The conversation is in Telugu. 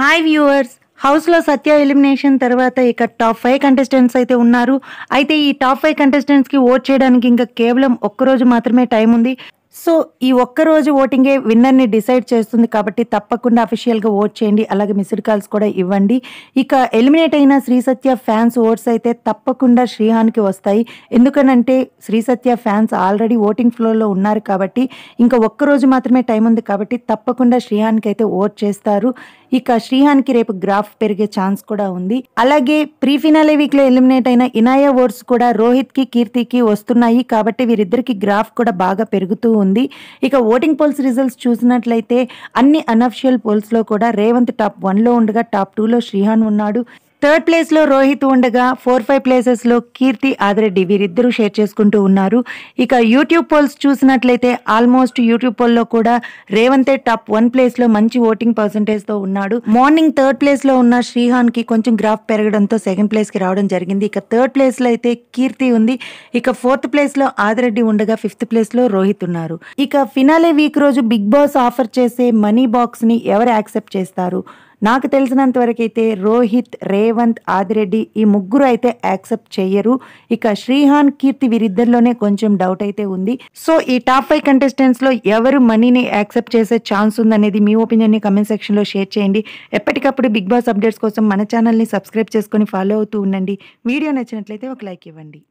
హాయ్ వ్యూవర్స్ హౌస్లో సత్య ఎలిమినేషన్ తర్వాత ఇక టాప్ ఫైవ్ కంటెస్టెంట్స్ అయితే ఉన్నారు అయితే ఈ టాప్ ఫైవ్ కంటెస్టెంట్స్కి ఓట్ చేయడానికి ఇంకా కేవలం ఒక్కరోజు మాత్రమే టైం ఉంది సో ఈ ఒక్క రోజు ఓటింగే విన్నర్ని డిసైడ్ చేస్తుంది కాబట్టి తప్పకుండా అఫీషియల్గా ఓట్ చేయండి అలాగే మిస్డ్ కాల్స్ కూడా ఇవ్వండి ఇక ఎలిమినేట్ అయిన శ్రీ సత్య ఫ్యాన్స్ ఓట్స్ అయితే తప్పకుండా శ్రీహాన్కి వస్తాయి ఎందుకనంటే Sri Satya fans already voting ఫ్లోలో ఉన్నారు కాబట్టి ఇంకా ఒక్క రోజు మాత్రమే టైం ఉంది కాబట్టి తప్పకుండా శ్రీహాన్కి అయితే ఓట్ చేస్తారు ఇక శ్రీహాన్కి రేపు గ్రాఫ్ పెరిగే ఛాన్స్ కూడా ఉంది అలాగే ప్రీ ఫినాలే వీక్ లో ఎలిమినేట్ అయిన ఇనాయా ఓట్స్ కూడా రోహిత్ కి కీర్తికి వస్తున్నాయి కాబట్టి వీరిద్దరికి గ్రాఫ్ కూడా బాగా పెరుగుతూ ఉంది ఇక ఓటింగ్ పోల్స్ రిజల్ట్స్ చూసినట్లయితే అన్ని అనఫిషియల్ పోల్స్ లో కూడా రేవంత్ టాప్ వన్ లో ఉండగా టాప్ టూ లో శ్రీహాన్ ఉన్నాడు థర్డ్ ప్లేస్ లో రోహిత్ ఉండగా ఫోర్ ఫైవ్ ప్లేసెస్ లో కీర్తి ఆదిరెడ్డి వీరిద్దరూ షేర్ చేసుకుంటూ ఉన్నారు ఇక యూట్యూబ్ పోల్స్ చూసినట్లయితే ఆల్మోస్ట్ యూట్యూబ్ పోల్ లో కూడా రేవంతే టాప్ వన్ ప్లేస్ లో మంచి ఓటింగ్ పర్సంటేజ్ తో ఉన్నాడు మార్నింగ్ థర్డ్ ప్లేస్ లో ఉన్న శ్రీహాన్ కి కొంచెం గ్రాఫ్ పెరగడంతో సెకండ్ ప్లేస్ కి రావడం జరిగింది ఇక థర్డ్ ప్లేస్ లో అయితే కీర్తి ఉంది ఇక ఫోర్త్ ప్లేస్ లో ఆదిరెడ్డి ఉండగా ఫిఫ్త్ ప్లేస్ లో రోహిత్ ఉన్నారు ఇక ఫినాలే వీక్ రోజు బిగ్ బాస్ ఆఫర్ చేసే మనీ బాక్స్ ని ఎవరు యాక్సెప్ట్ చేస్తారు నాకు తెలిసినంత వరకు అయితే రోహిత్ రేవంత్ ఆదిరెడ్డి ఈ ముగ్గురు అయితే యాక్సెప్ట్ చెయ్యరు ఇక శ్రీహాన్ కీర్తి వీరిద్దరిలోనే కొంచెం డౌట్ అయితే ఉంది సో ఈ టాప్ ఫైవ్ కంటెస్టెంట్స్ లో ఎవరు మనీని యాక్సెప్ట్ చేసే ఛాన్స్ ఉందనేది మీ ఒపీనియన్ ని కమెంట్ సెక్షన్ లో షేర్ చేయండి ఎప్పటికప్పుడు బిగ్ బాస్ అప్డేట్స్ కోసం మన ఛానల్ ని సబ్స్క్రైబ్ చేసుకొని ఫాలో అవుతూ ఉండండి వీడియో నచ్చినట్లయితే ఒక లైక్ ఇవ్వండి